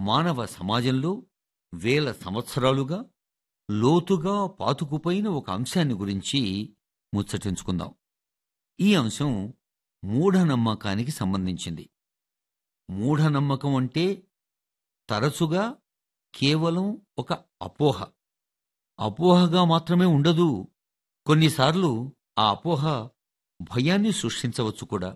మానవ సమాజంలో వేల సంవత్సరాలుగా లోతుగా పాతుకుపోయిన ఒక అంశాన్ని గురించి ముచ్చటించుకుందాం ఈ అంశం మూఢనమ్మకానికి సంబంధించింది మూఢనమ్మకం అంటే తరచుగా కేవలం ఒక అపోహ అపోహగా మాత్రమే ఉండదు కొన్నిసార్లు ఆ అపోహ భయాన్ని సృష్టించవచ్చు కూడా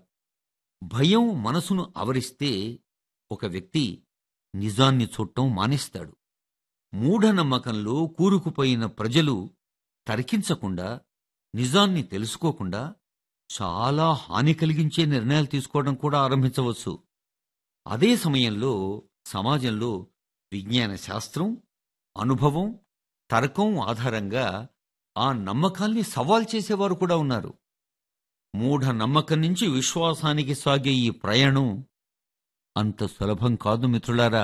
భయం మనసును ఆవరిస్తే ఒక వ్యక్తి నిజాన్ని చూడటం మానేస్తాడు మూఢనమ్మకంలో కూరుకుపోయిన ప్రజలు తర్కించకుండా నిజాన్ని తెలుసుకోకుండా చాలా హాని కలిగించే నిర్ణయాలు తీసుకోవడం కూడా ఆరంభించవచ్చు అదే సమయంలో సమాజంలో విజ్ఞాన శాస్త్రం అనుభవం తర్కం ఆధారంగా ఆ నమ్మకాల్ని సవాల్ చేసేవారు కూడా ఉన్నారు మూఢ నమ్మకం నుంచి విశ్వాసానికి సాగే ఈ ప్రయాణం అంత సులభం కాదు మిత్రులారా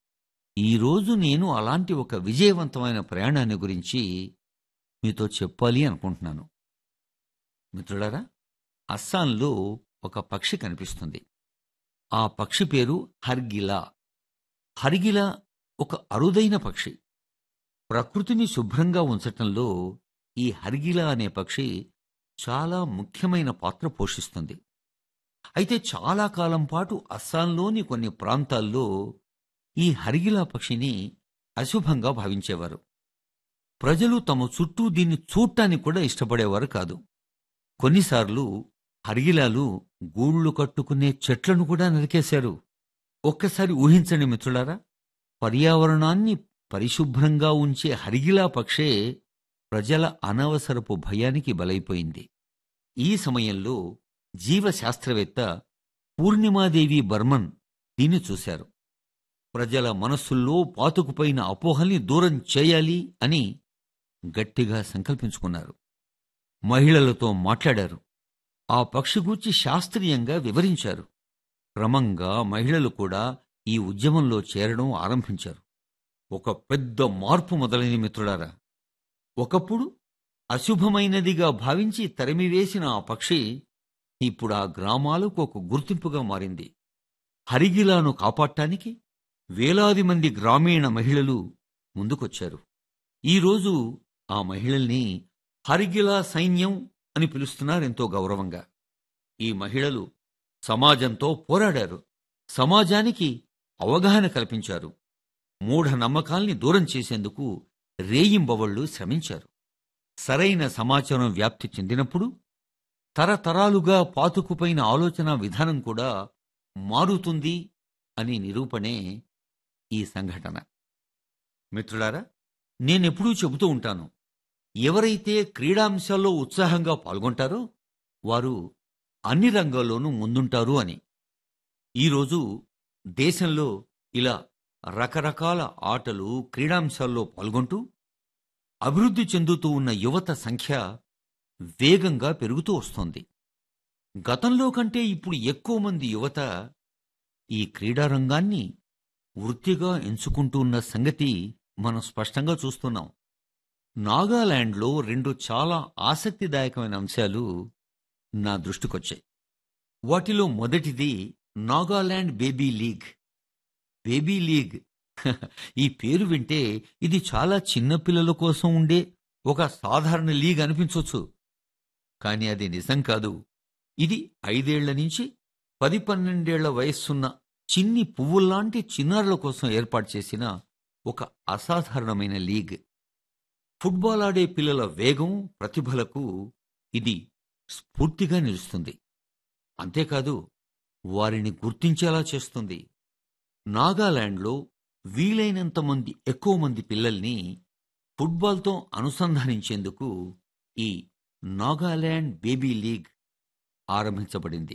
ఈరోజు నేను అలాంటి ఒక విజయవంతమైన ప్రయాణాన్ని గురించి మీతో చెప్పాలి అనుకుంటున్నాను మిత్రులారా అస్సాంలో ఒక పక్షి కనిపిస్తుంది ఆ పక్షి పేరు హర్గిలా హర్గిలా ఒక అరుదైన పక్షి ప్రకృతిని శుభ్రంగా ఉంచటంలో ఈ హర్గిలా అనే పక్షి చాలా ముఖ్యమైన పాత్ర పోషిస్తుంది అయితే చాలా కాలం పాటు అస్సాంలోని కొన్ని ప్రాంతాల్లో ఈ హరిగిలా పక్షిని అశుభంగా భావించేవారు ప్రజలు తమ చుట్టూ దీన్ని చూడటానికి కూడా ఇష్టపడేవారు కాదు కొన్నిసార్లు హరిగిలాలు గూళ్ళు కట్టుకునే చెట్లను కూడా నరికేశారు ఒక్కసారి ఊహించండి మిత్రులారా పర్యావరణాన్ని పరిశుభ్రంగా ఉంచే హరిగిలా పక్షే ప్రజల అనవసరపు భయానికి బలైపోయింది ఈ సమయంలో జీవశాస్త్రవేత్త పూర్ణిమాదేవి బర్మన్ దీన్ని చూశారు ప్రజల మనస్సుల్లో పాతుకుపోయిన అపోహల్ని దూరం చేయాలి అని గట్టిగా సంకల్పించుకున్నారు మహిళలతో మాట్లాడారు ఆ పక్షి గూర్చి శాస్త్రీయంగా వివరించారు క్రమంగా మహిళలు కూడా ఈ ఉద్యమంలో చేరడం ఆరంభించారు ఒక పెద్ద మార్పు మొదలైన మిత్రులారా ఒకప్పుడు అశుభమైనదిగా భావించి తరిమివేసిన ఆ పక్షి ఇప్పుడు ఆ గ్రామాలకు ఒక గుర్తింపుగా మారింది హరిగిలాను కాపాడటానికి వేలాది మంది గ్రామీణ మహిళలు ముందుకొచ్చారు ఈరోజు ఆ మహిళల్ని హరిగిలా సైన్యం అని పిలుస్తున్నారెంతో గౌరవంగా ఈ మహిళలు సమాజంతో పోరాడారు సమాజానికి అవగాహన కల్పించారు మూఢ నమ్మకాల్ని దూరం చేసేందుకు రేయింబవళ్లు శ్రమించారు సరైన సమాచారం వ్యాప్తి చెందినప్పుడు తరతరాలుగా పాతుకుపోయిన ఆలోచన విధానం కూడా మారుతుంది అని నిరూపణే ఈ సంఘటన మిత్రులారా నేనెప్పుడూ చెబుతూ ఉంటాను ఎవరైతే క్రీడాంశాల్లో ఉత్సాహంగా పాల్గొంటారో వారు అన్ని రంగాల్లోనూ ముందుంటారు అని ఈరోజు దేశంలో ఇలా రకరకాల ఆటలు క్రీడాంశాల్లో పాల్గొంటూ అభివృద్ధి చెందుతూ ఉన్న యువత సంఖ్య వేగంగా పెరుగుతూ వస్తోంది గతంలో కంటే ఇప్పుడు ఎక్కువ మంది యువత ఈ క్రీడారంగాన్ని వృత్తిగా ఎంచుకుంటూ ఉన్న సంగతి మనం స్పష్టంగా చూస్తున్నాం నాగాలాండ్లో రెండు చాలా ఆసక్తిదాయకమైన అంశాలు నా దృష్టికొచ్చాయి వాటిలో మొదటిది Nagaland baby league baby league ఈ పేరు వింటే ఇది చాలా చిన్న పిల్లల కోసం ఉండే ఒక సాధారణ లీగ్ అనిపించవచ్చు కానీ అది నిజం కాదు ఇది ఐదేళ్ల నుంచి పది పన్నెండేళ్ల వయస్సున్న చిన్ని పువ్వుల్లాంటి చిన్నారుల కోసం ఏర్పాటు చేసిన ఒక అసాధారణమైన లీగ్ ఫుట్బాల్ ఆడే పిల్లల వేగం ప్రతిభలకు ఇది స్ఫూర్తిగా నిలుస్తుంది అంతేకాదు వారిని గుర్తించేలా చేస్తుంది నాగాలాండ్లో వీలైనంత మంది ఎక్కువ మంది పిల్లల్ని ఫుట్బాల్తో అనుసంధానించేందుకు ఈ నాగాలాండ్ బేబీ లీగ్ ఆరంభించబడింది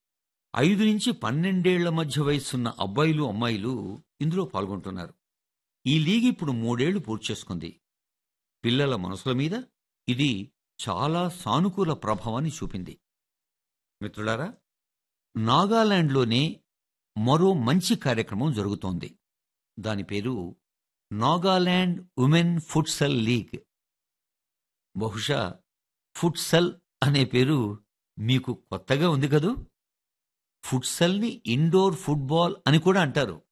ఐదు నుంచి పన్నెండేళ్ల మధ్య వయసున్న అబ్బాయిలు అమ్మాయిలు ఇందులో పాల్గొంటున్నారు ఈ లీగ్ ఇప్పుడు మూడేళ్లు పూర్తి చేసుకుంది పిల్లల మనసుల మీద ఇది చాలా సానుకూల ప్రభావాన్ని చూపింది మిత్రులారా నాగాలాండ్లోనే మరో మంచి కార్యక్రమం జరుగుతోంది దాని పేరు నాగాలాండ్ ఉమెన్ ఫుట్సల్ లీగ్ బహుశా ఫుట్సల్ అనే పేరు మీకు కొత్తగా ఉంది కదూ ఫుట్సల్ని ఇండోర్ ఫుట్బాల్ అని కూడా అంటారు